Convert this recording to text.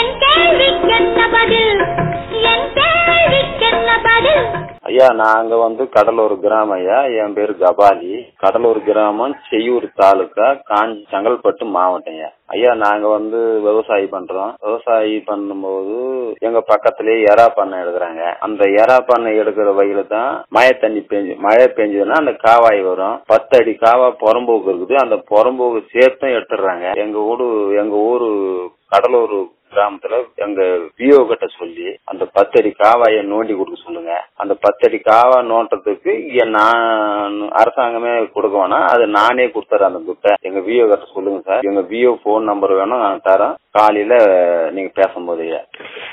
என் கேள்விக்கென்ன பதில் என் கேள்விக்கென்ன பதில் ஐயா நாங்க வந்து கடலூர் கிராமம் ஐயா என் பேரு கபாலி கடலூர் கிராமம் செய்யூர் தாலுக்கா காஞ்சி செங்கல்பட்டு மாவட்டம் ஐயா ஐயா நாங்க வந்து விவசாயி பண்றோம் விவசாயி பண்ணும்போது எங்க பக்கத்திலேயே எறா பண்ணை எடுக்கிறாங்க அந்த எறா பண்ணை எடுக்கிற வகையில தான் மழை தண்ணி பெஞ்சு மழை பெஞ்சதுன்னா அந்த காவாய் வரும் பத்து அடி காவா புறம்போக்கு இருக்குது அந்த புறம்போக்கு சேர்த்தும் எடுத்துடுறாங்க எங்க ஊரு எங்க ஊரு கடலூர் கிராமத்துல எங்க விஓ கிட்ட சொல்லி அந்த பத்தடி காவாயை நோண்டி கொடுக்க சொல்லுங்க அந்த பத்தடி காவா நோண்டதுக்கு இங்க நான் அரசாங்கமே கொடுக்க வேணாம் அது நானே கொடுத்துறேன் அந்த புக்கை எங்க விஓ கிட்ட சொல்லுங்க சார் எங்க விஓ போன் நம்பர் வேணும் நான் தரேன் காலையில நீங்க பேசும்போது ஐயா